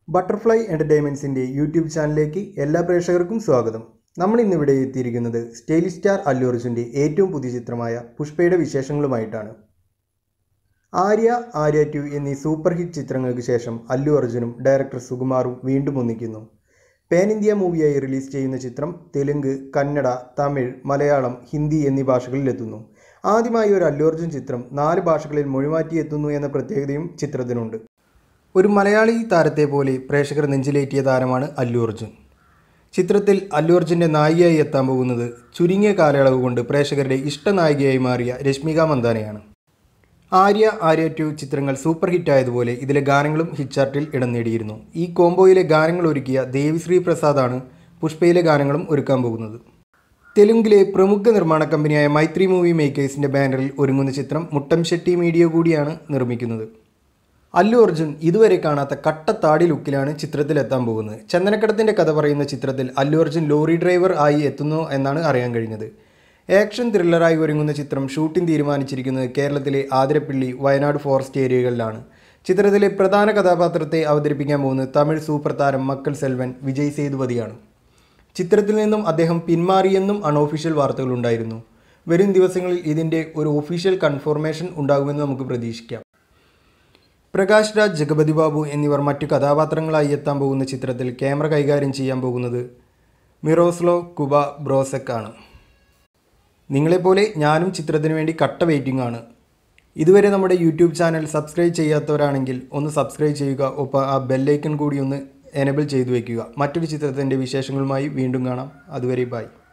butterfly എൻ്റർടൈൻമെൻറ്റ്സിൻ്റെ YouTube ചാനലിലേക്ക് എല്ലാ പ്രേക്ഷകർക്കും സ്വാഗതം നമ്മൾ ഇന്നിവിടെ എത്തിയിരിക്കുന്നത് സ്റ്റൈലി സ്റ്റാർ അല്ലു അർജുൻ്റെ ഏറ്റവും പുതിയ ചിത്രമായ പുഷ്പയുടെ വിശേഷങ്ങളുമായിട്ടാണ് ആര്യ ആര്യ ടു എന്നീ സൂപ്പർ ഹിറ്റ് ചിത്രങ്ങൾക്ക് ശേഷം അല്ലു അർജുനും ഡയറക്ടർ സുകുമാറും വീണ്ടും ഒന്നിക്കുന്നു പാൻ ഇന്ത്യ മൂവിയായി റിലീസ് ചെയ്യുന്ന ചിത്രം തെലുങ്ക് കന്നഡ തമിഴ് മലയാളം ഹിന്ദി എന്നീ ഭാഷകളിലെത്തുന്നു ആദ്യമായി ഒരു അല്ലു അർജുൻ ചിത്രം നാല് ഭാഷകളിൽ മൊഴിമാറ്റി എത്തുന്നു എന്ന പ്രത്യേകതയും ചിത്രത്തിനുണ്ട് ഒരു മലയാളി താരത്തെ പോലെ പ്രേക്ഷകർ നെഞ്ചിലേറ്റിയ താരമാണ് അല്ലു അർജുൻ ചിത്രത്തിൽ അല്ലു അർജുൻ്റെ നായികയായി എത്താൻ പോകുന്നത് ചുരുങ്ങിയ കാലയളവ് കൊണ്ട് പ്രേക്ഷകരുടെ ഇഷ്ടനായികയായി മാറിയ രശ്മിക മന്ദാനയാണ് ആര്യ ആര്യ ടു ചിത്രങ്ങൾ സൂപ്പർ ഹിറ്റ് ആയതുപോലെ ഇതിലെ ഗാനങ്ങളും ഹിറ്റ് ചാർട്ടിൽ ഇടം നേടിയിരുന്നു ഈ കോംബോയിലെ ഗാനങ്ങൾ ഒരുക്കിയ ദേവിശ്രീ പ്രസാദാണ് പുഷ്പയിലെ ഗാനങ്ങളും ഒരുക്കാൻ പോകുന്നത് തെലുങ്കിലെ പ്രമുഖ നിർമ്മാണ കമ്പനിയായ മൈത്രി മൂവി മേക്കേഴ്സിൻ്റെ ബാനറിൽ ഒരുങ്ങുന്ന ചിത്രം മുട്ടം ഷെട്ടി മീഡിയ കൂടിയാണ് നിർമ്മിക്കുന്നത് അല്ലു അർജുൻ ഇതുവരെ കാണാത്ത കട്ട താടി ലുക്കിലാണ് ചിത്രത്തിലെത്താൻ പോകുന്നത് ചന്ദനക്കടത്തിൻ്റെ കഥ പറയുന്ന ചിത്രത്തിൽ അല്ലു അർജുൻ ലോറി ഡ്രൈവർ ആയി എത്തുന്നു എന്നാണ് അറിയാൻ കഴിഞ്ഞത് ആക്ഷൻ ത്രില്ലറായി ഒരുങ്ങുന്ന ചിത്രം ഷൂട്ടിംഗ് തീരുമാനിച്ചിരിക്കുന്നത് കേരളത്തിലെ ആതിരപ്പള്ളി വയനാട് ഫോറസ്റ്റ് ഏരിയകളിലാണ് ചിത്രത്തിലെ പ്രധാന കഥാപാത്രത്തെ അവതരിപ്പിക്കാൻ പോകുന്നത് തമിഴ് സൂപ്പർ താരം മക്കൾ സെൽവൻ വിജയ് സേതുപതിയാണ് ചിത്രത്തിൽ നിന്നും അദ്ദേഹം പിന്മാറിയെന്നും അൺഒഫീഷ്യൽ വാർത്തകളുണ്ടായിരുന്നു വരും ദിവസങ്ങളിൽ ഇതിൻ്റെ ഒരു ഒഫീഷ്യൽ കൺഫർമേഷൻ ഉണ്ടാകുമെന്ന് നമുക്ക് പ്രതീക്ഷിക്കാം പ്രകാശ് രാജ് ജഗപതി ബാബു എന്നിവർ മറ്റു കഥാപാത്രങ്ങളായി എത്താൻ പോകുന്ന ചിത്രത്തിൽ ക്യാമറ കൈകാര്യം ചെയ്യാൻ പോകുന്നത് മിറോസ്ലോ കുബ ബ്രോസെക് ആണ് നിങ്ങളെപ്പോലെ ഞാനും ചിത്രത്തിന് വേണ്ടി കട്ട വെയിറ്റിംഗ് ആണ് ഇതുവരെ നമ്മുടെ യൂട്യൂബ് ചാനൽ സബ്സ്ക്രൈബ് ചെയ്യാത്തവരാണെങ്കിൽ ഒന്ന് സബ്സ്ക്രൈബ് ചെയ്യുക ഒപ്പം ആ ബെല്ലൈക്കൺ കൂടി ഒന്ന് എനബിൾ ചെയ്തു വയ്ക്കുക മറ്റൊരു ചിത്രത്തിൻ്റെ വിശേഷങ്ങളുമായി വീണ്ടും കാണാം അതുവരെ ബൈ